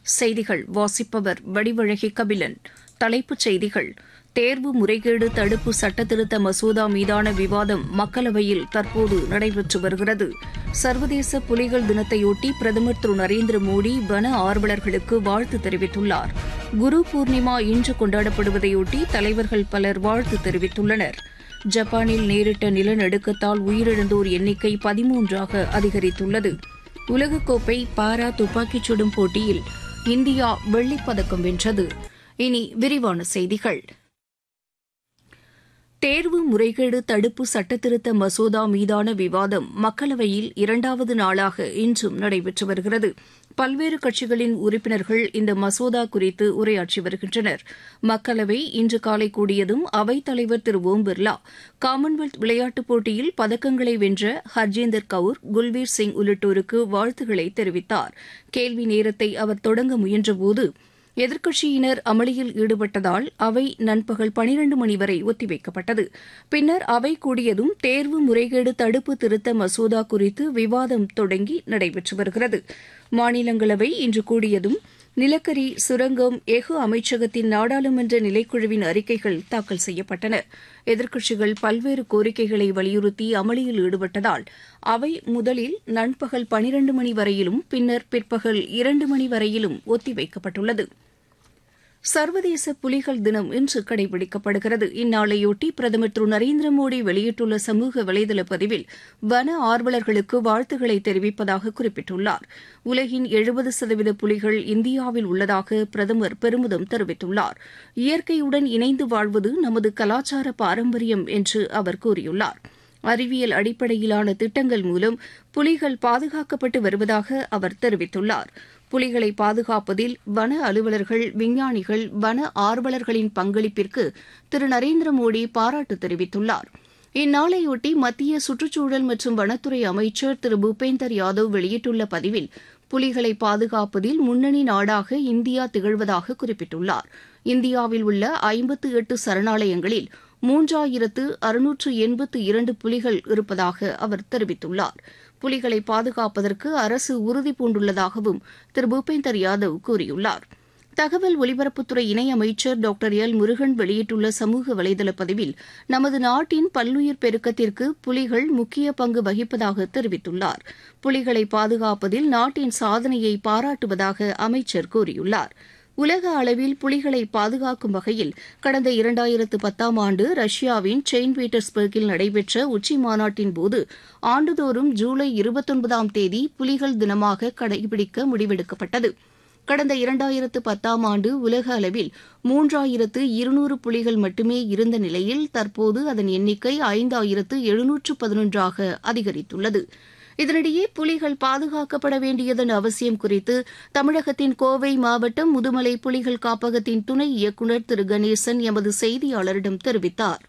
செய்திகள் வாசிப்பவர் வடிவழகி கபிலன் தலைப்புச் செய்திகள் தேர்வு முறைகேடு தடுப்பு சட்டத்திருத்த மசோதா மீதான விவாதம் மக்களவையில் தற்போது நடைபெற்று வருகிறது சர்வதேச புலிகள் தினத்தையொட்டி பிரதமர் திரு நரேந்திர மோடி வன ஆர்வலர்களுக்கு வாழ்த்து தெரிவித்துள்ளார் குரு பூர்ணிமா இன்று கொண்டாடப்படுவதையொட்டி தலைவர்கள் பலர் வாழ்த்து தெரிவித்துள்ளனர் ஜப்பானில் நேரிட்ட நிலநடுக்கத்தால் உயிரிழந்தோர் எண்ணிக்கை பதிமூன்றாக அதிகரித்துள்ளது உலகக்கோப்பை பாரா துப்பாக்கிச் சுடும் போட்டியில் இந்தியா வெள்ளிப்பதக்கம் வென்றது இனி விரிவான செய்திகள் தேர்வு முறைகேடு தடுப்பு சட்டத்திருத்த மசோதா மீதான விவாதம் மக்களவையில் இரண்டாவது நாளாக இன்றும் நடைபெற்று வருகிறது பல்வேறு கட்சிகளின் உறுப்பினர்கள் இந்த மசோதா குறித்து உரையாற்றி வருகின்றனர் மக்களவை இன்று காலை கூடியதும் அவைத் தலைவர் திரு ஓம் பிர்லா காமன்வெல்த் விளையாட்டுப் போட்டியில் பதக்கங்களை வென்ற ஹர்ஜேந்தர் கவுர் குல்வீர் சிங் உள்ளிட்டோருக்கு வாழ்த்துக்களை தெரிவித்தார் கேள்வி நேரத்தை அவர் தொடங்க முயன்றபோது எதிர்க்கட்சியினர் அமளியில் ஈடுபட்டதால் அவை நண்பகல் பனிரண்டு மணி வரை ஒத்திவைக்கப்பட்டது பின்னர் அவை கூடியதும் தேர்வு முறைகேடு தடுப்பு திருத்த மசோதா குறித்து விவாதம் தொடங்கி நடைபெற்று வருகிறது மாநிலங்களவை இன்று கூடியதும் நிலக்கரி சுரங்கம் எஃகு அமைச்சகத்தின் நாடாளுமன்ற நிலைக்குழுவின் அறிக்கைகள் தாக்கல் செய்யப்பட்டன எதிர்க்கட்சிகள் பல்வேறு கோரிக்கைகளை வலியுறுத்தி அமளியில் ஈடுபட்டதால் அவை முதலில் நண்பகல் பனிரண்டு மணி வரையிலும் பின்னர் பிற்பகல் இரண்டு மணி வரையிலும் ஒத்திவைக்கப்பட்டுள்ளது சர்வதேச புலிகள் தினம் இன்று கடைபிடிக்கப்படுகிறது இந்நாளையொட்டி பிரதமர் திரு நரேந்திர மோடி வெளியிட்டுள்ள சமூக வலைதள பதிவில் வன ஆர்வலர்களுக்கு வாழ்த்துக்களை தெரிவிப்பதாக குறிப்பிட்டுள்ளார் உலகின் எழுபது சதவீத புலிகள் இந்தியாவில் உள்ளதாக பிரதமர் பெருமிதம் தெரிவித்துள்ளார் இயற்கையுடன் இணைந்து வாழ்வது நமது கலாச்சார பாரம்பரியம் என்று அவர் கூறியுள்ளார் அறிவியல் அடிப்படையிலான திட்டங்கள் மூலம் புலிகள் பாதுகாக்கப்பட்டு வருவதாக அவர் தெரிவித்துள்ளார் புலிகளை பாதுகாப்பதில் வன அலுவலர்கள் விஞ்ஞானிகள் வன ஆர்வலர்களின் பங்களிப்பிற்கு திரு நரேந்திர மோடி பாராட்டு தெரிவித்துள்ளார் இந்நாளையொட்டி மத்திய சுற்றுச்சூழல் மற்றும் வனத்துறை அமைச்சர் திரு பூபேந்தர் யாதவ் வெளியிட்டுள்ள பதிவில் புலிகளை பாதுகாப்பதில் முன்னணி நாடாக இந்தியா திகழ்வதாக குறிப்பிட்டுள்ளார் இந்தியாவில் உள்ள ஐம்பத்து எட்டு சரணாலயங்களில் மூன்றாயிரத்து அறுநூற்று எண்பத்து இரண்டு புலிகள் இருப்பதாக அவர் தெரிவித்துள்ளார் புலிகளை பாதுகாப்பதற்கு அரசு உறுதி பூண்டுள்ளதாகவும் திரு பூபேந்தர் யாதவ் கூறியுள்ளார் தகவல் ஒலிபரப்புத்துறை இணையமைச்சர் டாக்டர் எல் முருகன் வெளியிட்டுள்ள சமூக வலைதள பதிவில் நமது நாட்டின் பல்லுயிர் பெருக்கத்திற்கு புலிகள் முக்கிய பங்கு வகிப்பதாக தெரிவித்துள்ளார் புலிகளை பாதுகாப்பதில் நாட்டின் சாதனையை பாராட்டுவதாக அமைச்சர் கூறியுள்ளார் உலக அளவில் புலிகளை பாதுகாக்கும் வகையில் கடந்த இரண்டாயிரத்து பத்தாம் ஆண்டு ரஷ்யாவின் செயின்ட் பீட்டர்ஸ்பர்கில் நடைபெற்ற உச்சி மாநாட்டின் போது ஆண்டுதோறும் ஜூலை இருபத்தொன்பதாம் தேதி புலிகள் தினமாக கடைபிடிக்க முடிவெடுக்கப்பட்டது கடந்த இரண்டாயிரத்து பத்தாம் ஆண்டு உலக அளவில் மூன்றாயிரத்து இருநூறு புலிகள் மட்டுமே இருந்த நிலையில் தற்போது அதன் எண்ணிக்கை ஐந்தாயிரத்து எழுநூற்று பதினொன்றாக அதிகரித்துள்ளது இதனிடையே புலிகள் பாதுகாக்கப்பட வேண்டியதன் அவசியம் குறித்து தமிழகத்தின் கோவை மாவட்டம் முதுமலை புலிகள் காப்பகத்தின் துணை இயக்குநர் திரு கணேசன் எமது செய்தியாளரிடம் தெரிவித்தார்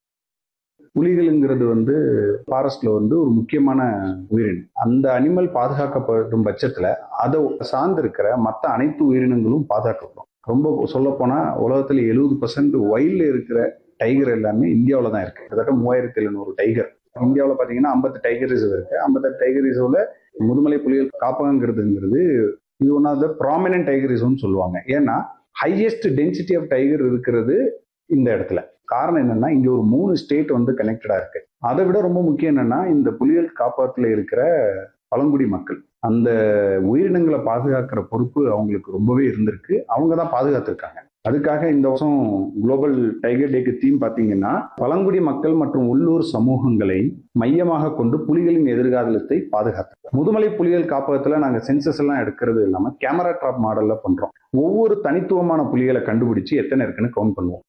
புலிகளுங்கிறது வந்து ஃபாரஸ்ட்ல வந்து ஒரு முக்கியமான உயிரினம் அந்த அனிமல் பாதுகாக்கப்படும் பட்சத்துல அதை சார்ந்து இருக்கிற மற்ற அனைத்து உயிரினங்களும் பாதுகாக்கப்படும் ரொம்ப சொல்ல போனா உலகத்துல எழுபது பர்சன்ட் வயல்ல இருக்கிற டைகர் எல்லாமே இந்தியாவில தான் இருக்கு கிட்டத்தட்ட மூவாயிரத்தி எழுநூறு டைகர் இந்தியாவில் பார்த்தீங்கன்னா ஐம்பத்து டைகர் ரிசர்வ் இருக்கு ஐம்பத்தெட்டு டைகர் ரிசர்வ்ல முதுமலை புலிகள் காப்பகங்கிறதுங்கிறது இது one of the prominent tiger ரிசர்வ்னு சொல்லுவாங்க ஏன்னா ஹையஸ்ட் டென்சிட்டி ஆஃப் டைகர் இருக்கிறது இந்த இடத்துல காரணம் என்னன்னா இங்க ஒரு மூணு ஸ்டேட் வந்து கனெக்டடா இருக்கு அதை விட ரொம்ப முக்கியம் என்னன்னா இந்த புலிகள் காப்பகத்துல இருக்கிற பழங்குடி மக்கள் அந்த உயிரினங்களை பாதுகாக்கிற பொறுப்பு அவங்களுக்கு ரொம்பவே இருந்திருக்கு அவங்க தான் பாதுகாத்திருக்காங்க அதுக்காக இந்த வருஷம் குளோபல் டைகர் டேக்கு தீம் பார்த்தீங்கன்னா பழங்குடி மக்கள் மற்றும் உள்ளூர் சமூகங்களை மையமாக கொண்டு புலிகளின் எதிர்காலத்தை பாதுகாத்து முதுமலை புலிகள் காப்பகத்துல நாங்க சென்சஸ் எல்லாம் எடுக்கிறது இல்லாம கேமரா ட்ராப் மாடல்ல பண்றோம் ஒவ்வொரு தனித்துவமான புலிகளை கண்டுபிடிச்சு எத்தனை இருக்குன்னு கவுண்ட் பண்ணுவோம்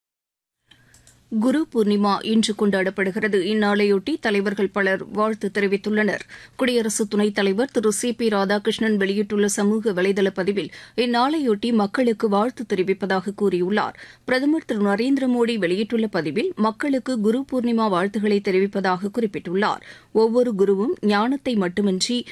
குரு பூர்ணிமா இன்று கொண்டாடப்படுகிறது இந்நாளையொட்டி தலைவர்கள் பலர் வாழ்த்து தெரிவித்துள்ளனர் குடியரசு துணைத் தலைவர் திரு சி பி ராதாகிருஷ்ணன் வெளியிட்டுள்ள சமூக வலைதள பதிவில் இந்நாளையொட்டி மக்களுக்கு வாழ்த்து தெரிவிப்பதாக கூறியுள்ளார் பிரதமர் திரு நரேந்திர மோடி வெளியிட்டுள்ள பதிவில் மக்களுக்கு குரு பூர்ணிமா வாழ்த்துக்களை தெரிவிப்பதாக குறிப்பிட்டுள்ளார் ஒவ்வொரு குருவும் ஞானத்தை மட்டுமின்றி